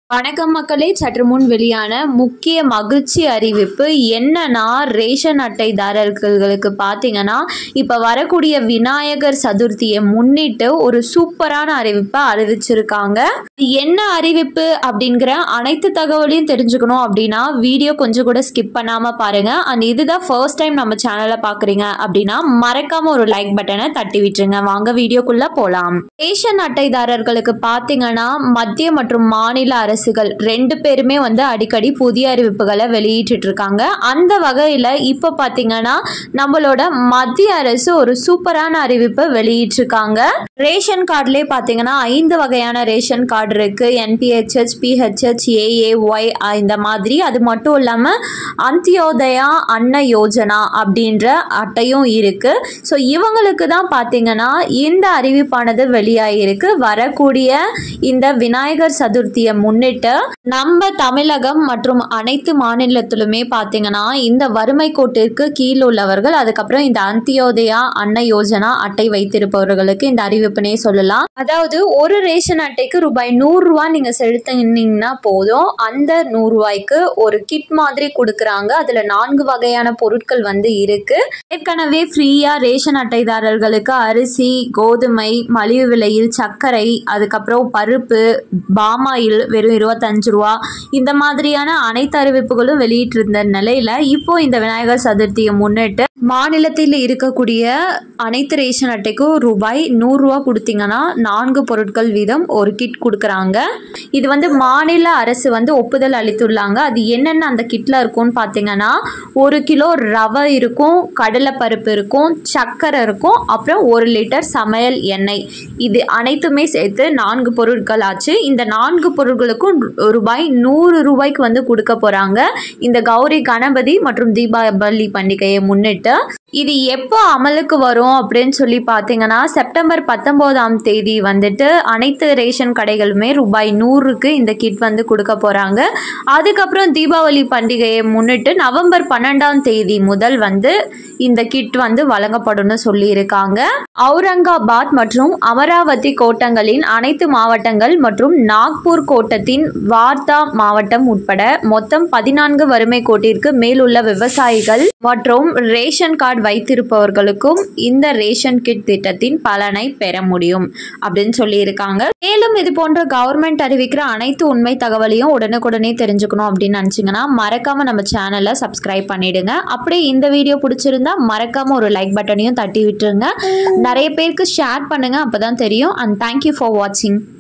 வணக்கம் மக்களே சற்று முன் வெளியான முக்கிய மகிழ்ச்சி அறிவிப்பு என்னன்னா ரேஷன் அட்டைதாரர்களுக்கு பார்த்தீங்கன்னா இப்போ வரக்கூடிய விநாயகர் சதுர்த்தியை முன்னிட்டு ஒரு சூப்பரான அறிவிப்பை அறிவிச்சிருக்காங்க இது என்ன அறிவிப்பு அப்படிங்கிற அனைத்து தகவலையும் தெரிஞ்சுக்கணும் அப்படின்னா வீடியோ கொஞ்சம் கூட ஸ்கிப் பண்ணாம பாருங்க அண்ட் இதுதான் ஃபர்ஸ்ட் டைம் நம்ம சேனலை பார்க்குறீங்க அப்படின்னா மறக்காம ஒரு லைக் பட்டனை தட்டி விட்டுருங்க வாங்க வீடியோக்குள்ள போலாம் ரேஷன் அட்டைதாரர்களுக்கு பார்த்தீங்கன்னா மத்திய மற்றும் மாநில அரசுகள் ரெண்டு பேருமே வந்து அடிக்கடி புதிய அறிவிப்புகளை வெளியிட்டு இருக்காங்க அந்த வகையில் இப்போ பார்த்தீங்கன்னா நம்மளோட மத்திய அரசு ஒரு சூப்பரான அறிவிப்பை வெளியிட்டிருக்காங்க ரேஷன் கார்டுலேயே பார்த்தீங்கன்னா ஐந்து வகையான ரேஷன் கார்டு இருக்கு என்பிஹெச்ஹெச் பிஹெச்ஹெச் ஏஏஒய் இந்த மாதிரி அது மட்டும் இல்லாமல் அந்தியோதயா அன்ன யோஜனா அப்படின்ற அட்டையும் இருக்கு ஸோ இவங்களுக்கு தான் பார்த்தீங்கன்னா இந்த அறிவிப்பானது வெளியாகிருக்கு வரக்கூடிய இந்த விநாயகர் சதுர்த்தியை முன்னிட்டு நம்ம தமிழகம் மற்றும் அனைத்து மாநிலத்திலுமே பார்த்தீங்கன்னா இந்த வறுமை கோட்டிற்கு கீழ் உள்ளவர்கள் அதுக்கப்புறம் இந்த அந்தியோதயா அன்ன யோஜனா அட்டை வைத்திருப்பவர்களுக்கு இந்த அறிவிப்பினே சொல்லலாம் அதாவது ஒரு ரேஷன் அட்டைக்கு ரூபாய் நூறு ரூபாய் நீங்க செலுத்தினீங்கன்னா போதும் அந்த நூறு ரூபாய்க்கு ஒரு கிட் மாதிரி கொடுக்குறாங்க அதுல நான்கு வகையான பொருட்கள் வந்து இருக்கு ஏற்கனவே ஃப்ரீயா ரேஷன் அட்டைதாரர்களுக்கு அரிசி கோதுமை மலிவு விலையில் சர்க்கரை அதுக்கப்புறம் பருப்பு பாமாயில் வெறும் இருபத்தஞ்சு ரூபா இந்த மாதிரியான அனைத்து அறிவிப்புகளும் வெளியிட்டிருந்த நிலையில இப்போ இந்த விநாயகர் சதுர்த்தியை முன்னிட்டு மாநிலத்தில் இருக்கக்கூடிய அனைத்து ரேஷன் அட்டைக்கும் ரூபாய் நூறுரூவா கொடுத்தீங்கன்னா நான்கு பொருட்கள் வீதம் ஒரு கிட் கொடுக்குறாங்க இது வந்து மாநில அரசு வந்து ஒப்புதல் அளித்துள்ளாங்க அது என்னென்ன அந்த கிட்டில் இருக்கும்னு பார்த்தீங்கன்னா ஒரு கிலோ ரவை இருக்கும் கடலைப்பருப்பு இருக்கும் சர்க்கரை இருக்கும் அப்புறம் ஒரு லிட்டர் சமையல் எண்ணெய் இது அனைத்துமே சேர்த்து நான்கு பொருட்கள் ஆச்சு இந்த நான்கு பொருட்களுக்கும் ரூபாய் நூறு ரூபாய்க்கு வந்து கொடுக்க போகிறாங்க இந்த கௌரி கணபதி மற்றும் தீபாவளி பண்டிகையை முன்னிட்டு இது எப்போ அமலுக்கு வரும் அப்படின்னு சொல்லி பார்த்தீங்கன்னா செப்டம்பர் பத்தொம்போதாம் தேதி வந்துட்டு அனைத்து ரேஷன் கடைகளுமே ரூபாய் நூறுக்கு இந்த கிட் வந்து கொடுக்க போகிறாங்க அதுக்கப்புறம் தீபாவளி பண்டிகையை முன்னிட்டு நவம்பர் பன்னெண்டாம் தேதி முதல் வந்து இந்த கிட் வந்து வழங்கப்படும்னு சொல்லியிருக்காங்க அவுரங்காபாத் மற்றும் அமராவதி கோட்டங்களின் அனைத்து மாவட்டங்கள் மற்றும் நாக்பூர் கோட்டத்தின் வார்தா மாவட்டம் உட்பட மொத்தம் பதினான்கு வறுமை கோட்டிற்கு மேலுள்ள விவசாயிகள் மற்றும் ரேஷன் கார்டு வைத்திருப்பவர்களுக்கும் இந்த ரேஷன் கிட் திட்டத்தின் பலனை பெற முடியும் அப்படின்னு சொல்லியிருக்காங்க மேலும் இது போன்ற கவர்மெண்ட் அறிவிக்கிற அனைத்து உண்மை தகவலையும் உடனுக்குடனே தெரிஞ்சுக்கணும் அப்படின்னு நினச்சிங்கன்னா மறக்காம நம்ம சேனலை சப்ஸ்கிரைப் பண்ணிடுங்க அப்படியே இந்த வீடியோ பிடிச்சிருந்தா மறக்காம ஒரு லைக் பட்டனையும் தட்டி விட்டுருங்க நிறைய பேருக்கு ஷேர் பண்ணுங்க அப்பதான் தெரியும் அண்ட் தேங்க்யூ ஃபார் வாட்சிங்